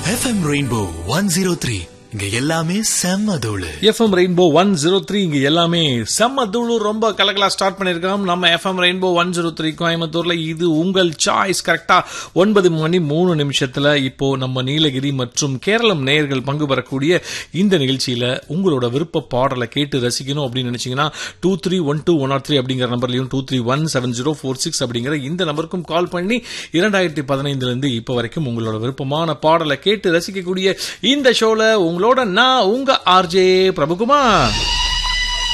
FM rainbow one zero three இங்க எல்லாமே செம்ம தூளு FM rainbow one zero three இங்க எல்லாமே செம்ம தூளு ரொம்ப கலக்கலா ஸ்டார்ட் பண்ணிருக்கோம் நம்ம FM rainbow one zero three கோயம்புத்தூர்ல இது உங்கள் சாய்ஸ் கரெக்டா ஒன்பது மணி மூணு நிமிஷத்துல இப்போ நம்ம நீலகிரி மற்றும் கேரளம் நேயர்கள் பங்கு பெறக்கூடிய இந்த நிகழ்ச்சியில உங்களோட விருப்ப பாடலை கேட்டு ரசிக்கணும் அப்படின்னு நினைச்சீங்கன்னா two three one two one R three அப்படிங்கிற நம்பர்லையும் two three one seven zero four six அப்படிங்கிற இந்த நம்பருக்கும் கால் பண்ணி இரண்டாயிரத்தி பதினைந்துல இருந்து இப்போ வரைக்கும் உங்களோட விருப்பமான பாடலை கேட்டு ரசிக்கக்கூடிய இந்த ஷோல உங்களோட நான் உங்க ஆர்ஜே பிரபுகுமார்